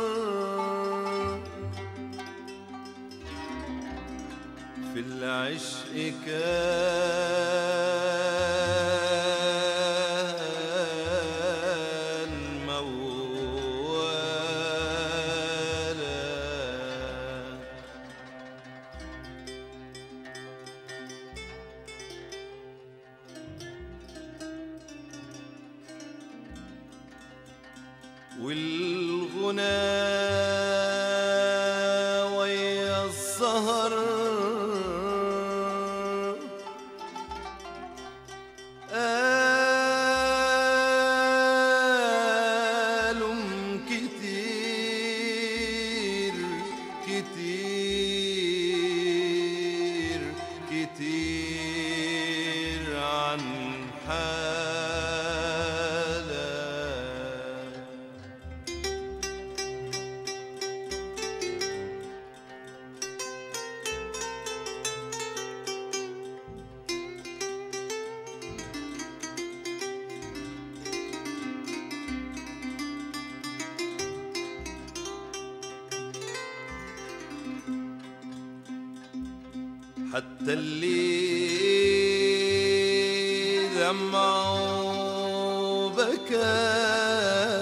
في العشق كان موالا والغنى ويا السهر آلم كتير كتير كتير عن حالك حتى اللي دمعوا بكى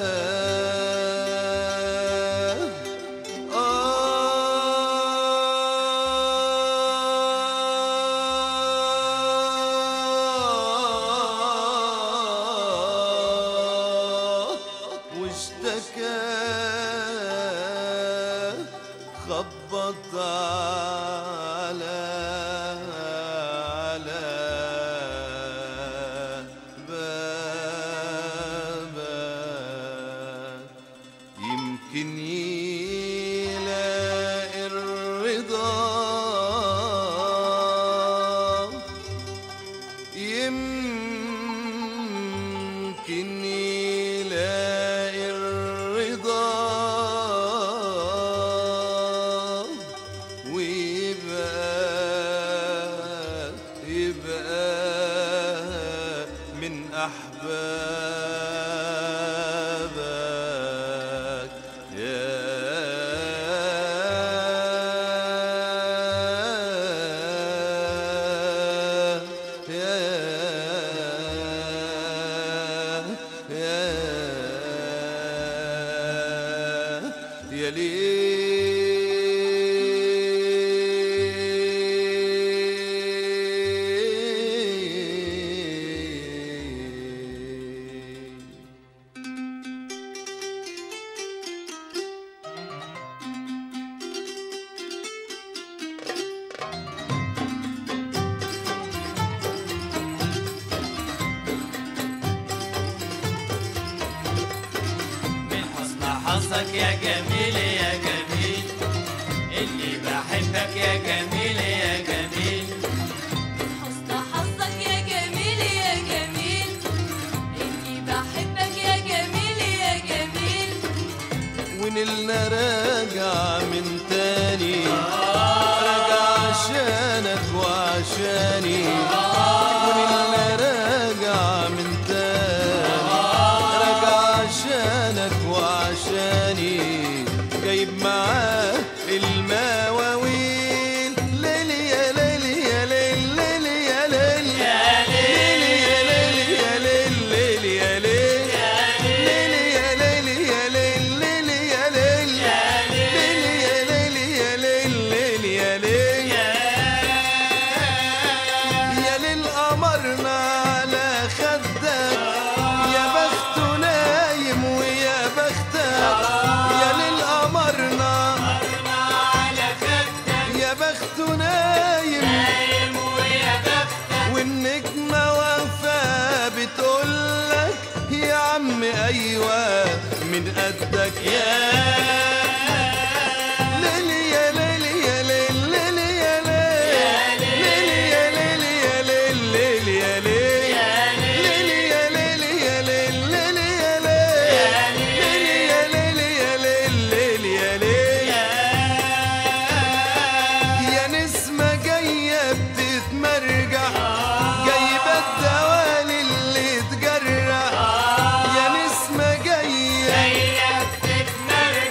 آه واشتكى خبط على على بابك يمكن يلاقي الرضا يمكن يلاقي الرضا ويبقى يبقى من أحبابك يا يا يا يا ليه من حسن حظك يا جميل يا جميل اللي بحبك يا جميل يا جميل حسن حظك يا جميل يا جميل إني بحبك يا جميل يا جميل ونلنا راجع من تاني راجع عشانك وعشاني ونلنا راجع من تاني راجع عشانك وعشاني جايب معاه المواويل ليلي يا ليلي يا ليل ليلي يا ليل ليلي يا ليلي يا ليل ليلي يا ليل ليلي يا ليلي يا ليل ليلي يا ليل ليلي يا ليلي يا ليل ليلي يا ليل يا ليل قمرنا على خدك يا بخته نايم ويا بختك يا ليل قمرنا على خدك يا بخته نايم نايم ويا بختك والنجمة وفا بتقولك يا عم أيوة من قدك يا ليلي يا ليلي يا ليل ليلي يا ليل ليلي يا ليلي يا ليل ليلي يا ليل ليلي يا ليلي يا ليل ليلي يا ليل ليلي يا ليلي يا ليل ليلي يا ليل يا نسمة جاية بتتمرجح جايبة الدوال اللي تجرح يا نسمة جاية هي بتتمرجح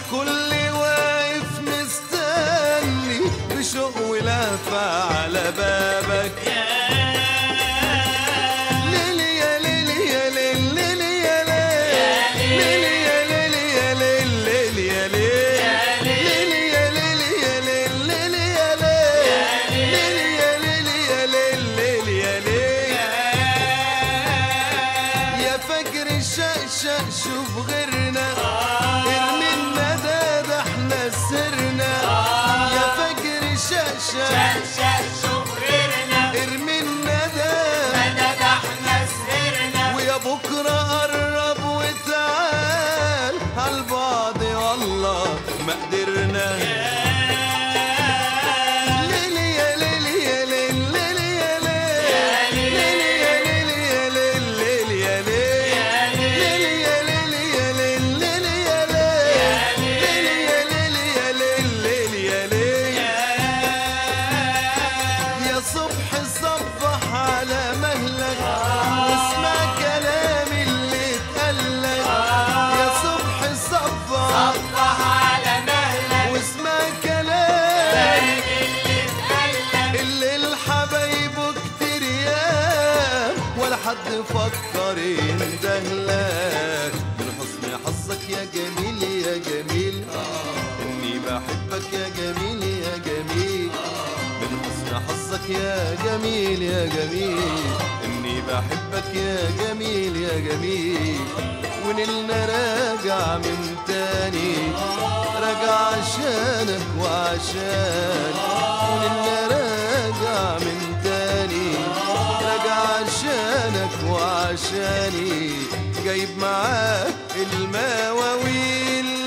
والكل واقف مستني بشوق ولهفة على بابك ليلي يا ليلي يا ليل ليلي يا ليل ليلي يا ليلي يا ليل ليلي يا ليل ليلي يا ليلي يا ليل ليلي يا ليل ليلي يا ليلي يا ليل ليلي يا ليل يا فجر الشقشق شوف غيرنا ارمي الندى ده احنا سرنا يا فجر الشقشق شقشق شوف غيرنا ارمي الندى مدد احنا سهرنا ويا بكرة قرب وتعال عالبعض والله ما قدرنا ليلي يا ليلي يا ليل ليلي يا ليل ليلي يا ليلي يا ليل ليلي يا ليل ليلي يا ليلي يا ليل ليلي يا ليل ليلي يا ليلي يا ليل ليلي يا ليل يا صبح صبح على مهلك واسمع كلامي اللي اتقالك يا صبح صبح صبح على مهلك واسمع كلامي اللي اتقلب اللي الحبايب كتير يام ولا حد فكر يندهلك من حسن حظك يا جميل يا جميل اني بحبك يا جميل يا جميل من حسن حظك يا جميل يا جميل اني بحبك يا جميل يا جميل ونلنا راجع من تاني راجع عشانك وعشان ونلنا راجع من تاني راجع عشانك وعشاني جايب معاك المواويل